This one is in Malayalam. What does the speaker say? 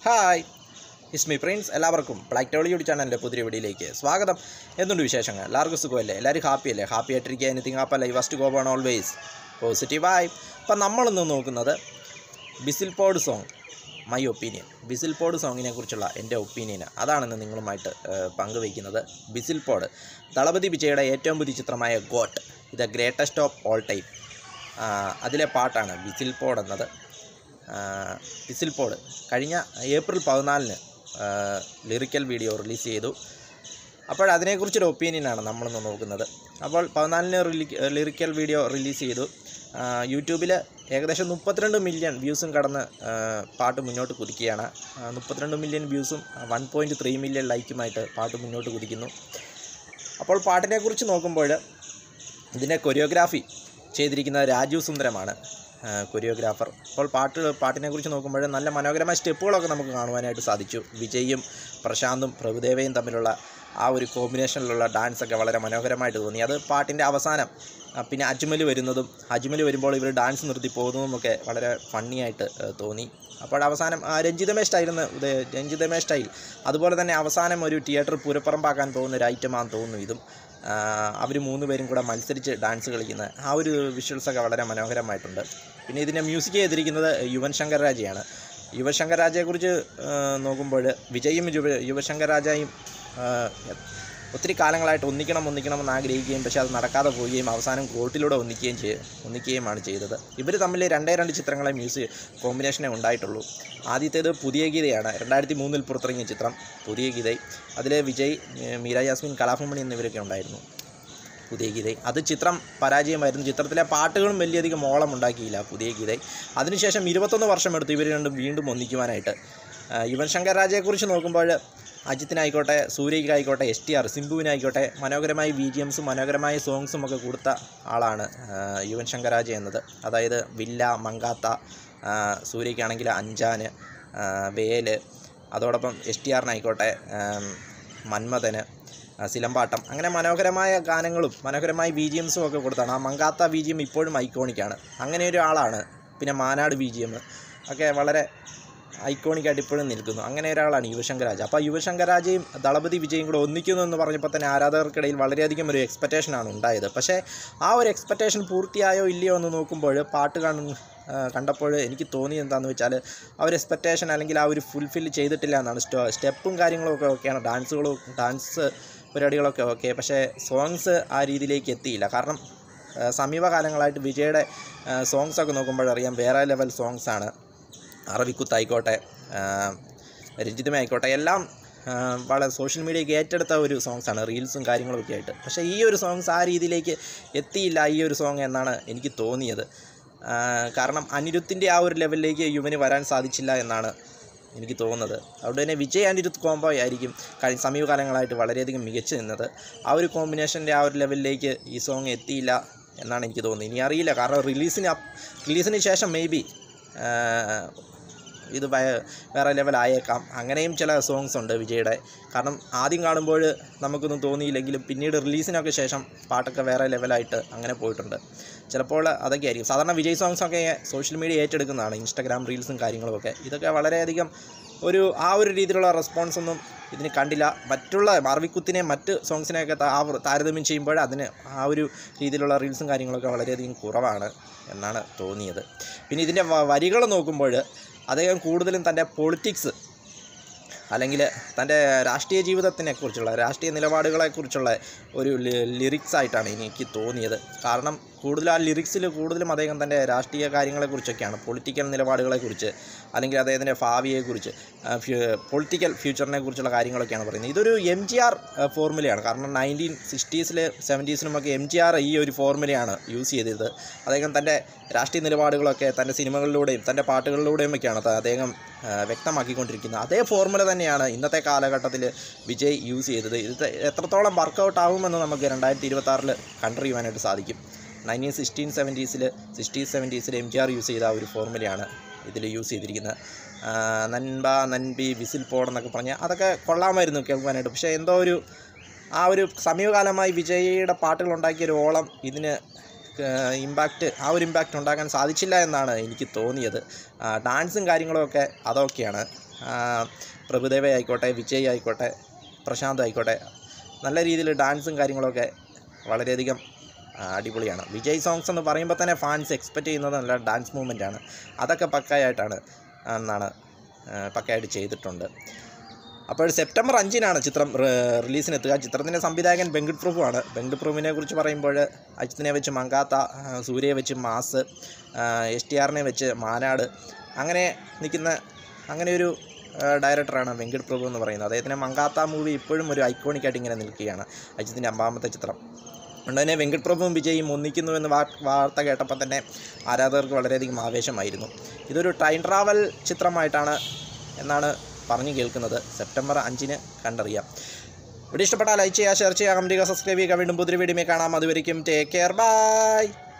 ഹായ് ഇസ്മി പ്രിൻസ് എല്ലാവർക്കും ബ്ലാക്ക് ടോളിയോട് ചാനലിൻ്റെ പുതിയ വീഡിയോയിലേക്ക് സ്വാഗതം എന്തുണ്ട് വിശേഷങ്ങൾ എല്ലാവർക്കും സുഖമല്ലേ എല്ലാവരും ഹാപ്പി അല്ലേ ഹാപ്പി ആയിട്ടിരിക്കുക anything happily first go on always പോസിറ്റീവായി അപ്പം നമ്മളിന്ന് നോക്കുന്നത് ബിസിൽ പോഡ് സോങ് മൈ ഒപ്പീനിയൻ ബിസിൽ പോഡ് സോങ്ങിനെ കുറിച്ചുള്ള എൻ്റെ ഒപ്പീനിയൻ അതാണെന്ന് നിങ്ങളുമായിട്ട് ഏഹ്, പങ്കുവയ്ക്കുന്നത് ബിസിൽ പോഡ് ദളപതി വിജയുടെ ഏറ്റവും പുതിയ ചിത്രമായ ഗോട്ട് ഇത് ഗ്രേറ്റസ്റ്റ് ഓഫ് ഓൾ ടൈം അതിലെ പാട്ടാണ് ബിസിൽ പോഡ് എന്നത് വിസിൽ പോഡ് കഴിഞ്ഞ ഏപ്രിൽ പതിനാലിന് ലിറിക്കൽ വീഡിയോ റിലീസ് ചെയ്തു അപ്പോൾ അതിനെക്കുറിച്ചൊരു ഒപ്പീനിയനാണ് നമ്മളിന്ന് നോക്കുന്നത് അപ്പോൾ പതിനാലിന് റിലി ലിറിക്കൽ വീഡിയോ റിലീസ് ചെയ്തു യൂട്യൂബിൽ ഏകദേശം മുപ്പത്തിരണ്ട് മില്യൺ വ്യൂസും കടന്ന് ആ, പാട്ട് മുന്നോട്ട് കുതിക്കുകയാണ് ആ, മുപ്പത്തിരണ്ട് മില്യൺ വ്യൂസും വൺ പോയിൻറ്റ് ത്രീ മില്യൺ ലൈക്കുമായിട്ട് പാട്ട് മുന്നോട്ട് കുതിക്കുന്നു അപ്പോൾ പാട്ടിനെക്കുറിച്ച് നോക്കുമ്പോൾ ഇതിൻ്റെ കൊറിയോഗ്രാഫി ചെയ്തിരിക്കുന്നത് രാജീവ് സുന്ദരമാണ് കൊറിയോഗ്രാഫർ അപ്പോൾ പാട്ട് പാട്ടിനെക്കുറിച്ച് നോക്കുമ്പോൾ നല്ല മനോഹരമായ സ്റ്റെപ്പുകളൊക്കെ നമുക്ക് കാണുവാനായിട്ട് സാധിച്ചു വിജയും പ്രശാന്തും പ്രഭുദേവയും തമ്മിലുള്ള ആ ഒരു കോമ്പിനേഷനിലുള്ള ഡാൻസൊക്കെ വളരെ മനോഹരമായിട്ട് തോന്നി അത് പാട്ടിൻ്റെ അവസാനം ആ, പിന്നെ അജ്മൽ വരുന്നതും അജ്മൽ വരുമ്പോൾ ഇവർ ഡാൻസ് നിർത്തി പോകുന്നതുമൊക്കെ വളരെ ഫണ്ണിയായിട്ട് തോന്നി അപ്പോൾ അവസാനം ആ, രഞ്ജിതമേ സ്റ്റൈലെന്ന് ഇത് രഞ്ജിതമേ സ്റ്റൈൽ അതുപോലെ തന്നെ അവസാനം ഒരു തിയേറ്റർ പൂരപ്പറമ്പാക്കാൻ പോകുന്ന ഒരു ഐറ്റമാണെന്ന് തോന്നുന്നു ഇതും അവർ മൂന്ന് പേരും കൂടെ മത്സരിച്ച് ഡാൻസ് കളിക്കുന്ന ആ ഒരു വിഷ്വൽസൊക്കെ വളരെ മനോഹരമായിട്ടുണ്ട് പിന്നെ ഇതിൻ്റെ മ്യൂസിക് ചെയ്തിരിക്കുന്നത് യുവൻ ശങ്കർ രാജയാണ് യുവൻ ശങ്കർ രാജയെക്കുറിച്ച് നോക്കുമ്പോൾ വിജയും യുവ യുവശങ്കർ രാജയും ആ, ഒത്തിരി കാലങ്ങളായിട്ട് ഒന്നിക്കണം ഒന്നിക്കണമെന്ന് ആഗ്രഹിക്കുകയും പക്ഷേ അത് നടക്കാതെ പോവുകയും അവസാനം കോർട്ടിലൂടെ ഒന്നിക്കുകയും ചെയ്യ ഒന്നിക്കുകയുമാണ് ചെയ്തത് ഇവർ തമ്മിൽ രണ്ടേ രണ്ട് ചിത്രങ്ങളെ മ്യൂസിക് കോമ്പിനേഷനേ ഉണ്ടായിട്ടുള്ളൂ ആദ്യത്തേത് പുതിയ ഗീതയാണ് രണ്ടായിരത്തി മൂന്നിൽ പുറത്തിറങ്ങിയ ചിത്രം പുതിയ ഗീത അതിൽ വിജയ് ഏഹ് മീര യാസ്മിൻ കലാഭമണി എന്നിവരൊക്കെ ഉണ്ടായിരുന്നു പുതിയ ഗീത അത് ചിത്രം പരാജയമായിരുന്നു ചിത്രത്തിലെ പാട്ടുകളും വലിയധികം ഓളം ഉണ്ടാക്കിയില്ല പുതിയ ഗീത അതിനുശേഷം ഇരുപത്തൊന്ന് വർഷം എടുത്തു ഇവർ രണ്ടും വീണ്ടും ഒന്നിക്കുവാനായിട്ട് ആ, യുവൻ ശങ്കർ രാജയെക്കുറിച്ച് നോക്കുമ്പോൾ അജിത്തിനായിക്കോട്ടെ സൂര്യയ്ക്കായിക്കോട്ടെ എസ് ടി ആർ സിംബുവിനായിക്കോട്ടെ മനോഹരമായ ബി ജി എംസും മനോഹരമായ സോങ്സും ഒക്കെ കൊടുത്ത ആളാണ് ആ, യുവൻ ശങ്കർ രാജ എന്നത് അതായത് വില്ല മങ്കാത്ത ആ, സൂര്യയ്ക്കാണെങ്കിൽ അഞ്ചാന് ആ, വേല് അതോടൊപ്പം എസ് ടി ആറിനായിക്കോട്ടെ മന്മഥന് ആ, സിലമ്പാട്ടം അങ്ങനെ മനോഹരമായ ഗാനങ്ങളും മനോഹരമായ ബി ജി എംസും ഒക്കെ കൊടുത്താണ് ആ മങ്കാത്ത ബി ജി എം ഇപ്പോഴും ഐക്കോണിക്കാണ് അങ്ങനെ ഒരു ആളാണ് പിന്നെ മാനാട് ബി ജി എം ഒക്കെ വളരെ ഐക്കോണിക്കായിട്ട് ഇപ്പോഴും നിൽക്കുന്നു അങ്ങനെ ഒരാളാണ് യുവശങ്കർ രാജ അപ്പോൾ യുവശങ്കർ രാജയും ദളപതി വിജയും കൂടെ ഒന്നിക്കുന്നു എന്ന് പറഞ്ഞപ്പോൾ തന്നെ ആരാധകർക്കിടയിൽ വളരെയധികം ഒരു എക്സ്പെക്റ്റേഷനാണ് ഉണ്ടായത് പക്ഷേ ആ ഒരു എക്സ്പെക്റ്റേഷൻ പൂർത്തിയായോ ഇല്ലയോ എന്ന് നോക്കുമ്പോൾ പാട്ട് കാണും ആ, കണ്ടപ്പോൾ എനിക്ക് തോന്നിയത് എന്താണെന്ന് വെച്ചാൽ ആ ഒരു എക്സ്പെക്റ്റേഷൻ അല്ലെങ്കിൽ ആ ഒരു ഫുൾഫിൽ ചെയ്തിട്ടില്ല എന്നാണ് സ്റ്റോ സ്റ്റെപ്പും കാര്യങ്ങളും ഒക്കെ ഓക്കെയാണ് ഡാൻസുകളും ഡാൻസ് പരിപാടികളൊക്കെ ഓക്കെ പക്ഷേ സോങ്സ് ആ രീതിയിലേക്ക് എത്തിയില്ല കാരണം ആ, സമീപകാലങ്ങളായിട്ട് വിജയുടെ സോങ്സ് ഒക്കെ നോക്കുമ്പോഴറിയാം വേറെ ലെവൽ സോങ്സ് ആണ് അറബിക്കുത്തായിക്കോട്ടെ രഞ്ജിതമേ ആയിക്കോട്ടെ എല്ലാം ആ, വളരെ സോഷ്യൽ മീഡിയയ്ക്ക് ഏറ്റെടുത്ത ഒരു സോങ്സാണ് റീൽസും കാര്യങ്ങളൊക്കെ ആയിട്ട് പക്ഷേ ഈ ഒരു സോങ്സ് ആ രീതിയിലേക്ക് എത്തിയില്ല ഈ ഒരു സോങ് എന്നാണ് എനിക്ക് തോന്നിയത് ആ, കാരണം അനിരുത്തിൻ്റെ ആ ഒരു ലെവലിലേക്ക് യുവന് വരാൻ സാധിച്ചില്ല എന്നാണ് എനിക്ക് തോന്നുന്നത് അതുകൊണ്ട് തന്നെ വിജയ് അനിരുദ്ധ് കോംബോ ആയിരിക്കും കഴിഞ്ഞ സമീപകാലങ്ങളായിട്ട് വളരെയധികം മികച്ചു നിന്നത് ആ ഒരു കോമ്പിനേഷൻ്റെ ആ ഒരു ലെവലിലേക്ക് ഈ സോങ് എത്തിയില്ല എന്നാണ് എനിക്ക് തോന്നുന്നത് ഇനി അറിയില്ല കാരണം റിലീസിന് അപ്പ് റിലീസിന് ശേഷം മേ ബി ഇത് വയ- വേറെ ലെവലായേക്കാം അങ്ങനെയും ചില സോങ്സ് ഉണ്ട് വിജയുടെ കാരണം ആദ്യം കാണുമ്പോൾ നമുക്കൊന്നും തോന്നിയില്ലെങ്കിലും പിന്നീട് റിലീസിനൊക്കെ ശേഷം പാട്ടൊക്കെ വേറെ ലെവലായിട്ട് അങ്ങനെ പോയിട്ടുണ്ട് ചിലപ്പോൾ അതൊക്കെ ആയിരിക്കും സാധാരണ വിജയ് സോങ്സൊക്കെ സോഷ്യൽ മീഡിയ ഏറ്റെടുക്കുന്നതാണ് ഇൻസ്റ്റാഗ്രാം റീൽസും കാര്യങ്ങളുമൊക്കെ ഇതൊക്കെ വളരെയധികം ഒരു ആ ഒരു രീതിയിലുള്ള റെസ്പോൺസ് ഒന്നും ഇതിന് കണ്ടില്ല മറ്റുള്ള മാർവിക്കുത്തിനെ മറ്റ് സോങ്സിനെയൊക്കെ താ- ആ താരതമ്യം ചെയ്യുമ്പോൾ അതിന് ആ ഒരു രീതിയിലുള്ള റീൽസും കാര്യങ്ങളൊക്കെ വളരെയധികം കുറവാണ് എന്നാണ് തോന്നിയത് പിന്നെ ഇതിൻ്റെ വരികൾ നോക്കുമ്പോൾ അദ്ദേഹം കൂടുതലും തൻ്റെ പൊളിറ്റിക്സ് അല്ലെങ്കിൽ തൻ്റെ രാഷ്ട്രീയ ജീവിതത്തിനെക്കുറിച്ചുള്ള രാഷ്ട്രീയ നിലപാടുകളെക്കുറിച്ചുള്ള ഒരു ലിറിക്സ് ആയിട്ടാണ് എനിക്ക് തോന്നിയത് കാരണം കൂടുതൽ ആ ലിറിക്സിൽ കൂടുതലും അദ്ദേഹം തൻ്റെ രാഷ്ട്രീയ കാര്യങ്ങളെക്കുറിച്ചൊക്കെയാണ് പൊളിറ്റിക്കൽ നിലപാടുകളെക്കുറിച്ച് അല്ലെങ്കിൽ അദ്ദേഹത്തിൻ്റെ ഭാവിയെക്കുറിച്ച് പൊളിറ്റിക്കൽ ഫ്യൂച്ചറിനെ കുറിച്ചുള്ള കാര്യങ്ങളൊക്കെയാണ് പറയുന്നത് ഇതൊരു എം ജി ആർ ഫോർമുലയാണ് കാരണം നയൻറ്റീൻ സിക്സ്റ്റീസിലെ സെവൻറ്റീസിലുമൊക്കെ എം ജി ആർ ഈ ഒരു ഫോർമുലയാണ് യൂസ് ചെയ്തത് അദ്ദേഹം തൻ്റെ രാഷ്ട്രീയ നിലപാടുകളൊക്കെ തൻ്റെ സിനിമകളിലൂടെയും തൻ്റെ പാട്ടുകളിലൂടെയും ഒക്കെയാണ് ത- അദ്ദേഹം ആ, വ്യക്തമാക്കിക്കൊണ്ടിരിക്കുന്നത് അതേ ഫോർമുല തന്നെയാണ് ഇന്നത്തെ കാലഘട്ടത്തിൽ വിജയ് യൂസ് ചെയ്തത് ഇത് എത്രത്തോളം വർക്കൗട്ട് ആവുമെന്ന് നമുക്ക് രണ്ടായിരത്തി ഇരുപത്തി ആറിൽ കണ്ടറിയുവാനായിട്ട് സാധിക്കും നയൻറ്റീൻ സിക്സ്റ്റീൻ സെവൻറ്റീസിൽ സിക്സ്റ്റീൻ സെവൻറ്റീസിൽ എം ജി ആർ യൂസ് ചെയ്ത ആ ഒരു ഫോർമുലയാണ് ഇതിൽ യൂസ് ചെയ്തിരിക്കുന്നത് ആ, നൻപ നൻപി വിസിൽ പോടെന്നൊക്കെ പറഞ്ഞാൽ അതൊക്കെ കൊള്ളാമായിരുന്നു കേൾക്കാനായിട്ട് പക്ഷേ എന്തോ ഒരു ആ ഒരു സമീപകാലമായി വിജയിയുടെ പാട്ടുകൾ ഉണ്ടാക്കിയ ഒരു ഓളം ഇതിന് ഇമ്പാക്റ്റ് ആ ഒരു ഇമ്പാക്റ്റ് ഉണ്ടാക്കാൻ സാധിച്ചില്ല എന്നാണ് എനിക്ക് തോന്നിയത് ആ, ഡാൻസും കാര്യങ്ങളും ഒക്കെ അതൊക്കെയാണ് ആ, പ്രഭുദേവ ആയിക്കോട്ടെ വിജയ് ആയിക്കോട്ടെ പ്രശാന്ത് ആയിക്കോട്ടെ നല്ല രീതിയിൽ ഡാൻസും കാര്യങ്ങളൊക്കെ വളരെയധികം ആ, അടിപൊളിയാണ് വിജയ് സോങ്സ് എന്ന് പറയുമ്പോൾ തന്നെ ഫാൻസ് എക്സ്പെക്റ്റ് ചെയ്യുന്നത് നല്ല ഡാൻസ് മൂവ്മെൻ്റ് ആണ് അതൊക്കെ പക്കയായിട്ടാണ് എന്നാണ് ആ, പക്കയായിട്ട് ചെയ്തിട്ടുണ്ട് അപ്പോൾ സെപ്റ്റംബർ അഞ്ചിനാണ് ചിത്രം റിലീസിന് എത്തുക ചിത്രത്തിൻ്റെ സംവിധായകൻ വെങ്കട് പ്രഭുവാണ് വെങ്കട് പ്രഭുവിനെ കുറിച്ച് പറയുമ്പോൾ അജിത്തിനെ വെച്ച് മങ്കാത്ത ആ, സൂര്യയെ വെച്ച് മാസ് എസ് ടി ആറിനെ വെച്ച് മാനാട് അങ്ങനെ നിൽക്കുന്ന അങ്ങനെ ഒരു ആ, ഡയറക്ടറാണ് വെങ്കട് പ്രഭു എന്ന് പറയുന്നത് അദ്ദേഹത്തിൻ്റെ മങ്കാത്ത മൂവി ഇപ്പോഴും ഒരു ഐക്കോണിക് ആയിട്ട് ഇങ്ങനെ നിൽക്കുകയാണ് അജിത്തിൻ്റെ അമ്പാമത്തെ ചിത്രം അതുകൊണ്ട് തന്നെ വെങ്കട് പ്രഭുവും വിജയും ഒന്നിക്കുന്നു എന്ന് വാ- വാർത്ത കേട്ടപ്പോൾ തന്നെ ആരാധകർക്ക് വളരെയധികം ആവേശമായിരുന്നു ഇതൊരു ടൈം ട്രാവൽ ചിത്രമായിട്ടാണ് എന്നാണ് പറഞ്ഞു കേൾക്കുന്നത് സെപ്റ്റംബർ അഞ്ചിന് കണ്ടറിയാം വീഡിയോ ഇഷ്ടപ്പെട്ടാൽ ലൈക്ക് ചെയ്യുക ഷെയർ ചെയ്യുക കമൻറ്റ് ചെയ്യുക സബ്സ്ക്രൈബ് ചെയ്യുക വീണ്ടും പുതിയ വീഡിയോ കാണാം അതുവരെയും ടേക്ക് കെയർ ബൈ